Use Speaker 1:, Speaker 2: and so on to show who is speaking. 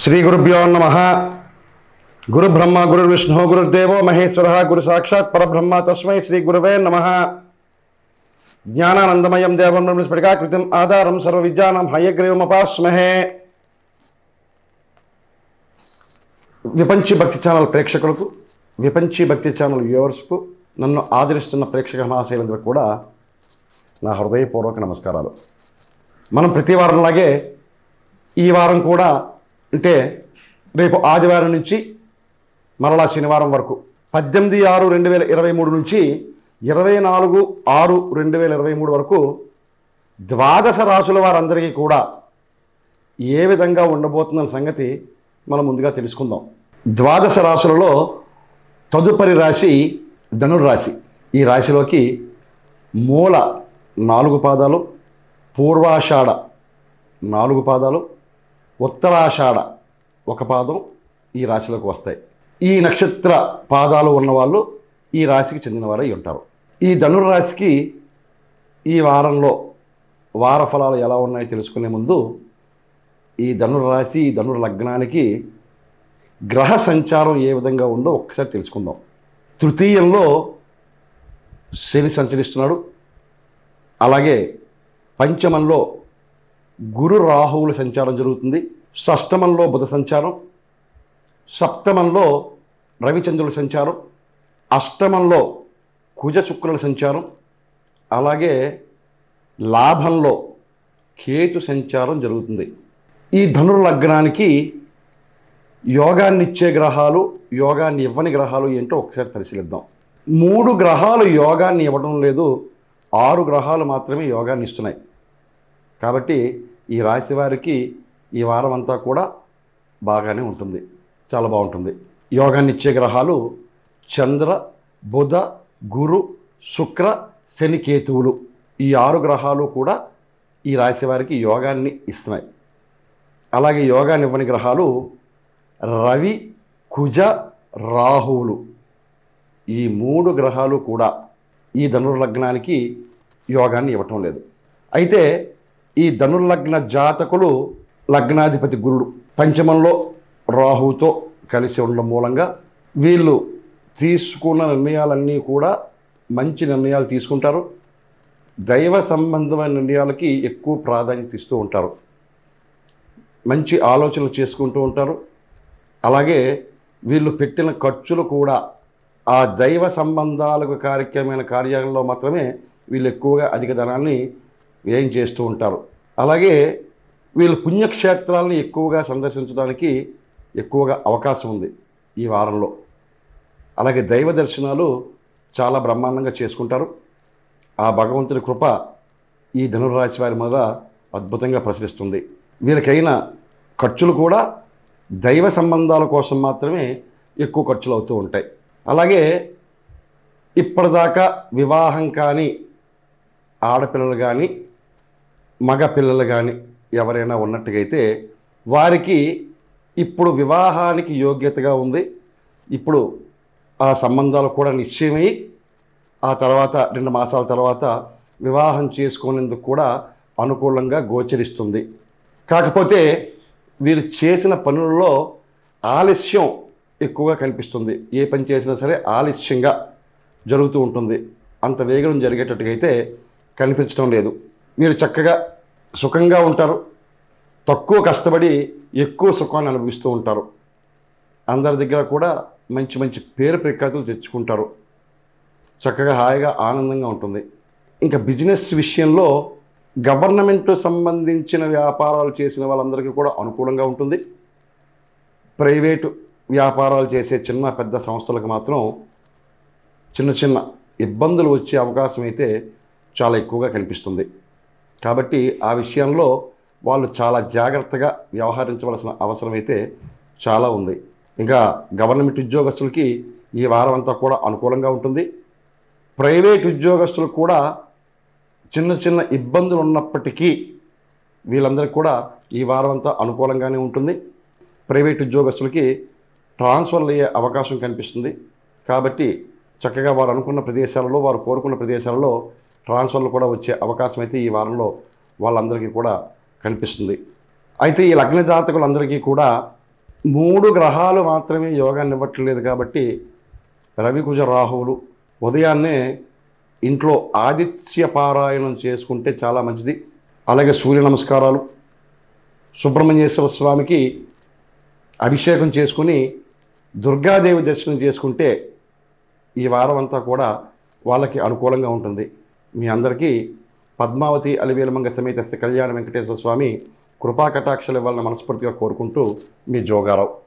Speaker 1: శ్రీ గురుభ్యో నమ గురు బ్రహ్మ గురు విష్ణు గురుదేవో మహేశ్వర గురు సాక్షాత్ పరబ్రహ్మ తస్మై శ్రీ గురువే నమ జ్ఞానానందమయం దేవం స్ఫటికాకృతిం ఆధారం సర్వ విద్యానం హయగ్రీవమపాస్మహే విపంచి భక్తి ఛానల్ ప్రేక్షకులకు విపంచి భక్తి ఛానల్ వ్యూవర్స్కు నన్ను ఆదరిస్తున్న ప్రేక్షక మహాశైలందరూ కూడా నా హృదయపూర్వక నమస్కారాలు మనం ప్రతి వారంలాగే ఈ వారం కూడా అంటే రేపు ఆదివారం నుంచి మరలా శనివారం వరకు పద్దెనిమిది ఆరు రెండు వేల ఇరవై మూడు నుంచి ఇరవై నాలుగు ఆరు రెండు వేల ఇరవై మూడు వరకు ద్వాదశ రాసుల వారందరికీ కూడా ఏ విధంగా ఉండబోతుందన్న సంగతి మనం ముందుగా తెలుసుకుందాం ద్వాదశ రాశులలో తదుపరి రాశి ధనుర్రాశి ఈ రాశిలోకి మూల నాలుగు పాదాలు పూర్వాషాఢ నాలుగు పాదాలు ఉత్తరాషాఢ ఒక పాదం ఈ రాశిలోకి వస్తాయి ఈ నక్షత్ర పాదాలు ఉన్నవాళ్ళు ఈ రాశికి చెందినవారై ఉంటారు ఈ ధనుర్రాశికి ఈ వారంలో వార ఫలాలు ఎలా ఉన్నాయో తెలుసుకునే ముందు ఈ ధనుర్రాశి ఈ ధనుర్ లగ్నానికి గ్రహ సంచారం ఏ విధంగా ఉందో ఒక్కసారి తెలుసుకుందాం తృతీయంలో శని సంచరిస్తున్నాడు అలాగే పంచమంలో గురు రాహువుల సంచారం జరుగుతుంది షష్టమంలో బుధ సంచారం సప్తమంలో రవిచంద్రుల సంచారం అష్టమంలో కుజ శుక్రుల సంచారం అలాగే లాభంలో కేతు సంచారం జరుగుతుంది ఈ ధనుర్ లగ్నానికి యోగాన్ని ఇచ్చే గ్రహాలు యోగాన్ని ఇవ్వని గ్రహాలు ఏంటో ఒకసారి పరిశీలిద్దాం మూడు గ్రహాలు యోగాన్ని ఇవ్వడం లేదు ఆరు గ్రహాలు మాత్రమే యోగాన్ని ఇస్తున్నాయి కాబట్టి ఈ రాశి వారికి ఈ వారం అంతా కూడా బాగానే ఉంటుంది చాలా బాగుంటుంది యోగాన్ని ఇచ్చే గ్రహాలు చంద్ర బుధ గురు శుక్ర శని కేతువులు ఈ ఆరు గ్రహాలు కూడా ఈ రాశి వారికి యోగాన్ని ఇస్తున్నాయి అలాగే యోగాన్ని ఇవ్వని గ్రహాలు రవి కుజ రాహువులు ఈ మూడు గ్రహాలు కూడా ఈ ధనుర్లగ్నానికి యోగాన్ని ఇవ్వటం లేదు అయితే ఈ ధనుర్లగ్న జాతకులు లగ్నాధిపతి గురుడు పంచమంలో రాహువుతో కలిసి ఉండడం మూలంగా వీళ్ళు తీసుకున్న నిర్ణయాలన్నీ కూడా మంచి నిర్ణయాలు తీసుకుంటారు దైవ సంబంధమైన నిర్ణయాలకి ఎక్కువ ప్రాధాన్యత ఇస్తూ ఉంటారు మంచి ఆలోచనలు చేసుకుంటూ ఉంటారు అలాగే వీళ్ళు పెట్టిన ఖర్చులు కూడా ఆ దైవ సంబంధాలకు కార్యక్రమమైన కార్యాలలో మాత్రమే వీళ్ళు ఎక్కువగా అధిక ధనాన్ని వ్యయం చేస్తూ ఉంటారు అలాగే వీళ్ళు పుణ్యక్షేత్రాలను ఎక్కువగా సందర్శించడానికి ఎక్కువగా అవకాశం ఉంది ఈ వారంలో అలాగే దైవ దర్శనాలు చాలా బ్రహ్మాండంగా చేసుకుంటారు ఆ భగవంతుని కృప ఈ ధనుర్రాశి వారి మీద అద్భుతంగా ప్రసరిస్తుంది వీరికైన ఖర్చులు కూడా దైవ సంబంధాల కోసం మాత్రమే ఎక్కువ ఖర్చులు అవుతూ ఉంటాయి అలాగే ఇప్పటిదాకా వివాహం కానీ ఆడపిల్లలు కానీ మగ పిల్లలు కానీ ఎవరైనా ఉన్నట్టుగైతే వారికి ఇప్పుడు వివాహానికి యోగ్యతగా ఉంది ఇప్పుడు ఆ సంబంధాలు కూడా నిశ్చయమై ఆ తర్వాత రెండు మాసాల తర్వాత వివాహం చేసుకునేందుకు కూడా అనుకూలంగా గోచరిస్తుంది కాకపోతే వీరు చేసిన పనులలో ఆలస్యం ఎక్కువగా కనిపిస్తుంది ఏ పని చేసినా సరే ఆలస్యంగా జరుగుతూ ఉంటుంది అంత వేగం జరిగేటట్టుగా అయితే కనిపించడం లేదు మీరు చక్కగా సుఖంగా ఉంటారు తక్కువ కష్టపడి ఎక్కువ సుఖాన్ని అనుభవిస్తూ ఉంటారు అందరి దగ్గర కూడా మంచి మంచి పేరు ప్రఖ్యాతులు తెచ్చుకుంటారు చక్కగా హాయిగా ఆనందంగా ఉంటుంది ఇంకా బిజినెస్ విషయంలో గవర్నమెంట్ సంబంధించిన వ్యాపారాలు చేసిన వాళ్ళందరికీ కూడా అనుకూలంగా ఉంటుంది ప్రైవేటు వ్యాపారాలు చేసే చిన్న పెద్ద సంస్థలకు మాత్రం చిన్న చిన్న ఇబ్బందులు వచ్చే అవకాశం అయితే చాలా ఎక్కువగా కనిపిస్తుంది కాబట్టి ఆ విషయంలో వాళ్ళు చాలా జాగ్రత్తగా వ్యవహరించవలసిన అవసరం అయితే చాలా ఉంది ఇంకా గవర్నమెంట్ ఉద్యోగస్తులకి ఈ వారం అంతా కూడా అనుకూలంగా ఉంటుంది ప్రైవేట్ ఉద్యోగస్తులకు కూడా చిన్న చిన్న ఇబ్బందులు ఉన్నప్పటికీ వీళ్ళందరికీ కూడా ఈ వారం అంతా అనుకూలంగానే ఉంటుంది ప్రైవేట్ ఉద్యోగస్తులకి ట్రాన్స్ఫర్లు అయ్యే అవకాశం కనిపిస్తుంది కాబట్టి చక్కగా వారు అనుకున్న ప్రదేశాలలో వారు కోరుకున్న ప్రదేశాలలో ట్రాన్స్ఫర్లు కూడా వచ్చే అవకాశం అయితే ఈ వారంలో వాళ్ళందరికీ కూడా కనిపిస్తుంది అయితే ఈ లగ్న జాతకులందరికీ కూడా మూడు గ్రహాలు మాత్రమే యోగాన్ని ఇవ్వట్లేదు కాబట్టి రవికుజ రాహువులు ఉదయాన్నే ఇంట్లో ఆదిత్య పారాయణం చేసుకుంటే చాలా మంచిది అలాగే సూర్య నమస్కారాలు సుబ్రహ్మణ్యేశ్వర స్వామికి అభిషేకం చేసుకుని దుర్గాదేవి దర్శనం చేసుకుంటే ఈ వారం అంతా కూడా వాళ్ళకి అనుకూలంగా ఉంటుంది మీ అందరికీ పద్మావతి అలివేలమంగ సమేత శ్రీ కళ్యాణ వెంకటేశ్వర స్వామి కృపా కటాక్షలు ఇవ్వాలని మనస్ఫూర్తిగా కోరుకుంటూ మీ జోగారావు